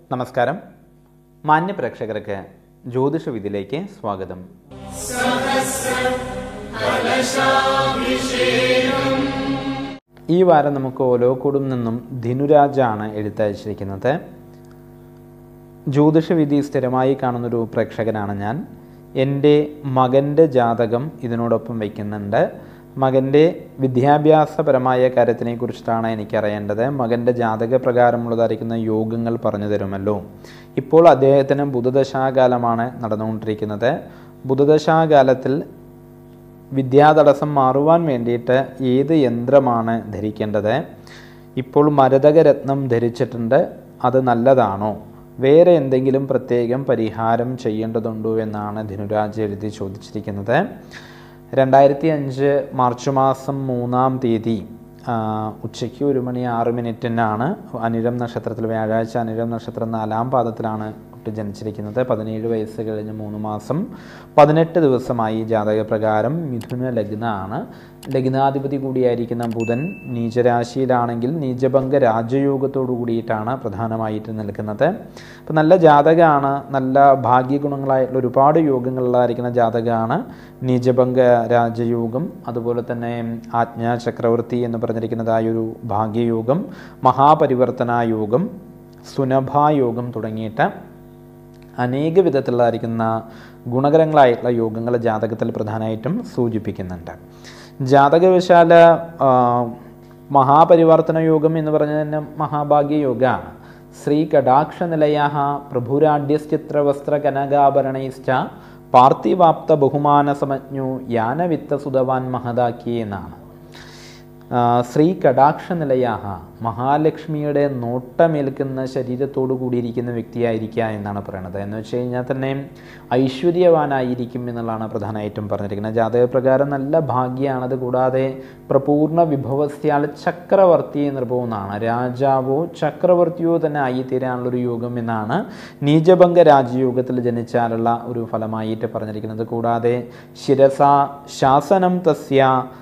നമസ്കാരം മാന്യ പ്രേക്ഷകർക്ക് ജ്യോതിഷ വിധിയിലേക്ക് സ്വാഗതം ഈ വാരം നമുക്ക് ഓലോക്കൂടും നിന്നും ധിനുരാജാണ് എഴുത്തയച്ചിരിക്കുന്നത് ജ്യോതിഷ വിധി സ്ഥിരമായി കാണുന്നൊരു പ്രേക്ഷകനാണ് ഞാൻ എൻ്റെ മകൻ്റെ ജാതകം ഇതിനോടൊപ്പം വയ്ക്കുന്നുണ്ട് മകൻ്റെ വിദ്യാഭ്യാസപരമായ കാര്യത്തിനെ കുറിച്ചിട്ടാണ് എനിക്കറിയേണ്ടത് മകൻ്റെ ജാതക പ്രകാരമുള്ളതായിരിക്കുന്ന യോഗങ്ങൾ പറഞ്ഞു തരുമല്ലോ ഇപ്പോൾ അദ്ദേഹത്തിന് ബുധദശാകാലമാണ് നടന്നുകൊണ്ടിരിക്കുന്നത് ബുധദശാകാലത്തിൽ വിദ്യാതടസ്സം മാറുവാൻ വേണ്ടിയിട്ട് ഏത് യന്ത്രമാണ് ധരിക്കേണ്ടത് ഇപ്പോൾ മരതകരത്നം ധരിച്ചിട്ടുണ്ട് അത് നല്ലതാണോ വേറെ എന്തെങ്കിലും പ്രത്യേകം പരിഹാരം ചെയ്യേണ്ടതുണ്ടോ എന്നാണ് ധിനുരാജ് എഴുതി ചോദിച്ചിരിക്കുന്നത് രണ്ടായിരത്തി അഞ്ച് മാർച്ച് മാസം മൂന്നാം തീയതി ആ, ഉച്ചയ്ക്ക് ഒരു മണി ആറ് മിനിറ്റിനാണ് അനിഴം നക്ഷത്രത്തിൽ വ്യാഴാഴ്ച അനിഴം നക്ഷത്രം നാലാം പാദത്തിലാണ് കുട്ടി ജനിച്ചിരിക്കുന്നത് പതിനേഴ് വയസ്സ് കഴിഞ്ഞ് മൂന്ന് മാസം പതിനെട്ട് ദിവസമായി ജാതകപ്രകാരം മിഥുന ലഗ്നമാണ് ലഗ്നാധിപതി കൂടിയായിരിക്കുന്ന ബുധൻ നീചരാശിയിലാണെങ്കിൽ നീചഭംഗ രാജയോഗത്തോടു കൂടിയിട്ടാണ് പ്രധാനമായിട്ട് നിൽക്കുന്നത് അപ്പം നല്ല ജാതകമാണ് നല്ല ഭാഗ്യഗുണങ്ങളായിട്ടുള്ള ഒരുപാട് യോഗങ്ങളുള്ളതായിരിക്കുന്ന ജാതകമാണ് നീചഭംഗ രാജയോഗം അതുപോലെ തന്നെ ആജ്ഞാ ചക്രവർത്തി എന്ന് പറഞ്ഞിരിക്കുന്നതായൊരു ഭാഗ്യയോഗം മഹാപരിവർത്തന യോഗം സുനഭായോഗം തുടങ്ങിയിട്ട് അനേക വിധത്തിലുള്ളതായിരിക്കുന്ന ഗുണകരങ്ങളായിട്ടുള്ള യോഗങ്ങൾ ജാതകത്തിൽ പ്രധാനമായിട്ടും സൂചിപ്പിക്കുന്നുണ്ട് ജാതകവശാല ആ, മഹാപരിവർത്തന യോഗം എന്ന് പറഞ്ഞത് തന്നെ മഹാഭാഗ്യ യോഗമാണ് ശ്രീ കടാക്ഷ നിലയ പ്രഭുരാഡ്യശ്ചിത്ര വസ്ത്ര കനകാഭരണൈശ്ച പാർത്ഥിവാപ്ത ബഹുമാന സമജ്ഞു യാനവിത്ത സുധവാൻ മഹതാക്കി എന്നാണ് ആ, ശ്രീ കടാക്ഷ നിലയാഹ മഹാലക്ഷ്മിയുടെ നോട്ടമേൽക്കുന്ന ശരീരത്തോടു കൂടിയിരിക്കുന്ന വ്യക്തിയായിരിക്കുക എന്നാണ് പറയുന്നത് എന്ന് വെച്ച് കഴിഞ്ഞാൽ തന്നെ ഐശ്വര്യവാനായിരിക്കും എന്നുള്ളതാണ് പ്രധാനമായിട്ടും പറഞ്ഞിരിക്കുന്നത് ജാതകപ്രകാരം നല്ല ഭാഗ്യമാണത് കൂടാതെ പ്രപൂർണ വിഭവസ്യാൽ ചക്രവർത്തി നിർഭവമെന്നാണ് രാജാവോ ചക്രവർത്തിയോ തന്നെ ആയിത്തീരാനുള്ളൊരു യോഗം എന്നാണ് നീചഭംഗ രാജയോഗത്തിൽ ജനിച്ചാലുള്ള ഒരു ഫലമായിട്ട് പറഞ്ഞിരിക്കുന്നത് കൂടാതെ ശിരസ ശാസനം തസ്യ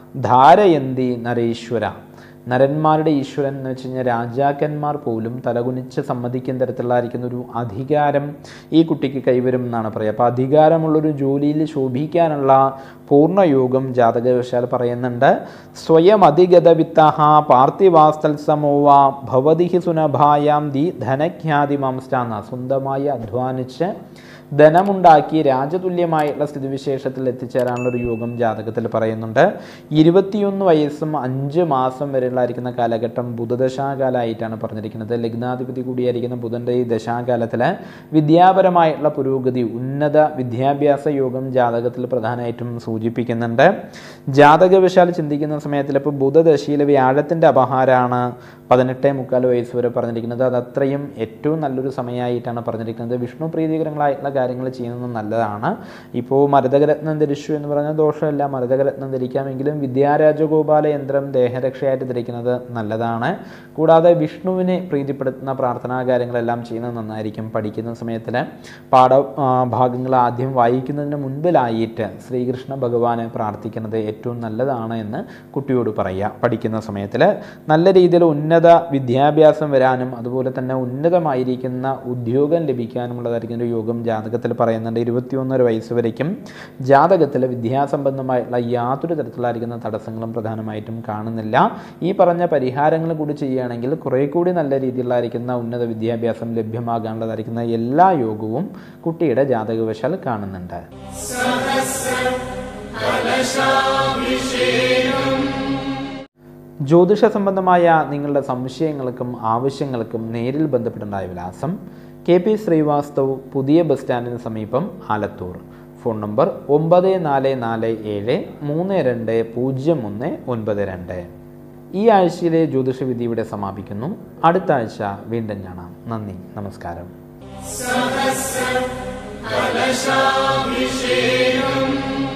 ധാരയന്തി നരേശ്വര നരന്മാരുടെ ഈശ്വരൻ എന്ന് വെച്ച് കഴിഞ്ഞാൽ രാജാക്കന്മാർ പോലും തലകുനിച്ച് സമ്മതിക്കുന്ന തരത്തിലുള്ളതായിരിക്കുന്ന ഒരു അധികാരം ഈ കുട്ടിക്ക് കൈവരും എന്നാണ് പറയുക അപ്പോൾ അധികാരമുള്ളൊരു ജോലിയിൽ ശോഭിക്കാനുള്ള പൂർണ്ണയോഗം ജാതകവശാൽ പറയുന്നുണ്ട് സ്വയം അധിഗത വിത്തഹ പാർത്ഥിവാസ്തത്സമോവ ഭവതി ഹി സുനഭായാം ദി ധനഖ്യാതി മാംസ്ഥാന സ്വന്തമായി അധ്വാനിച്ച് ധനമുണ്ടാക്കി രാജതുല്യമായിട്ടുള്ള സ്ഥിതിവിശേഷത്തിൽ എത്തിച്ചേരാനുള്ള ഒരു യോഗം ജാതകത്തിൽ പറയുന്നുണ്ട് ഇരുപത്തിയൊന്ന് വയസ്സും അഞ്ച് മാസം വരെയുള്ളതായിരിക്കുന്ന കാലഘട്ടം ബുധദശാകാലമായിട്ടാണ് പറഞ്ഞിരിക്കുന്നത് ലഗ്നാധിപതി കൂടിയായിരിക്കുന്ന ബുധൻ്റെ ഈ ദശാകാലത്തിൽ വിദ്യാപരമായിട്ടുള്ള പുരോഗതി ഉന്നത വിദ്യാഭ്യാസ യോഗം ജാതകത്തിൽ പ്രധാനമായിട്ടും സൂചിപ്പിക്കുന്നുണ്ട് ജാതകവശാൽ ചിന്തിക്കുന്ന സമയത്തിൽ ഇപ്പോൾ ബുധദശയിലെ വ്യാഴത്തിൻ്റെ അപഹാരമാണ് പതിനെട്ടേ മുക്കാൽ വയസ്സ് വരെ പറഞ്ഞിരിക്കുന്നത് അത് അത്രയും ഏറ്റവും നല്ലൊരു സമയമായിട്ടാണ് പറഞ്ഞിരിക്കുന്നത് വിഷ്ണു പ്രീതികരങ്ങളായിട്ടുള്ള കാര്യങ്ങൾ ചെയ്യുന്നത് നല്ലതാണ് ഇപ്പോൾ മരതകരത്നം ധരിച്ചു എന്ന് പറഞ്ഞാൽ ദോഷമല്ല മരതകരത്നം ധരിക്കാമെങ്കിലും വിദ്യാരാജഗോപാല യന്ത്രം ദേഹരക്ഷയായിട്ട് ധരിക്കുന്നത് നല്ലതാണ് കൂടാതെ വിഷ്ണുവിനെ പ്രീതിപ്പെടുത്തുന്ന പ്രാർത്ഥനാ കാര്യങ്ങളെല്ലാം ചെയ്യുന്നത് നന്നായിരിക്കും പഠിക്കുന്ന സമയത്തിൽ പാഠ ആ, ഭാഗങ്ങൾ ആദ്യം വായിക്കുന്നതിന് മുൻപിലായിട്ട് ശ്രീകൃഷ്ണ ഭഗവാനെ പ്രാർത്ഥിക്കുന്നത് ഏറ്റവും നല്ലതാണ് എന്ന് കുട്ടിയോട് പറയുക പഠിക്കുന്ന സമയത്തിൽ നല്ല രീതിയിൽ ഉന്നത വിദ്യാഭ്യാസം വരാനും അതുപോലെ തന്നെ ഉന്നതമായിരിക്കുന്ന ഉദ്യോഗം ലഭിക്കാനുമുള്ളതായിരിക്കും ഒരു യോഗം ജാതകത്തിൽ പറയുന്നുണ്ട് ഇരുപത്തിയൊന്നര വയസ്സ് വരയ്ക്കും ജാതകത്തിൽ വിദ്യാസംബന്ധമായിട്ടുള്ള യാതൊരു തരത്തിലായിരിക്കുന്ന തടസ്സങ്ങളും പ്രധാനമായിട്ടും കാണുന്നില്ല ഈ പറഞ്ഞ പരിഹാരങ്ങൾ കൂടി ചെയ്യുകയാണെങ്കിൽ കുറേ കൂടി നല്ല രീതിയിലായിരിക്കുന്ന ഉന്നത വിദ്യാഭ്യാസം ലഭ്യമാകാനുള്ളതായിരിക്കുന്ന എല്ലാ യോഗവും കുട്ടിയുടെ ജാതകവശാൽ കാണുന്നുണ്ട് ജ്യോതിഷ സംബന്ധമായ നിങ്ങളുടെ സംശയങ്ങൾക്കും ആവശ്യങ്ങൾക്കും നേരിൽ ബന്ധപ്പെട്ടുണ്ടായ വിലാസം കെ പി ശ്രീവാസ്തവ് പുതിയ ബസ് സ്റ്റാൻഡിന് സമീപം ആലത്തൂർ ഫോൺ നമ്പർ ഒമ്പത് നാല് നാല് ഏഴ് മൂന്ന് രണ്ട് പൂജ്യം ഒന്ന് ഒൻപത് രണ്ട് ഈ ആഴ്ചയിലെ ജ്യോതിഷ വിധി ഇവിടെ സമാപിക്കുന്നു അടുത്ത ആഴ്ച വീണ്ടും കാണാം നന്ദി നമസ്കാരം കലശാഭിഷേകം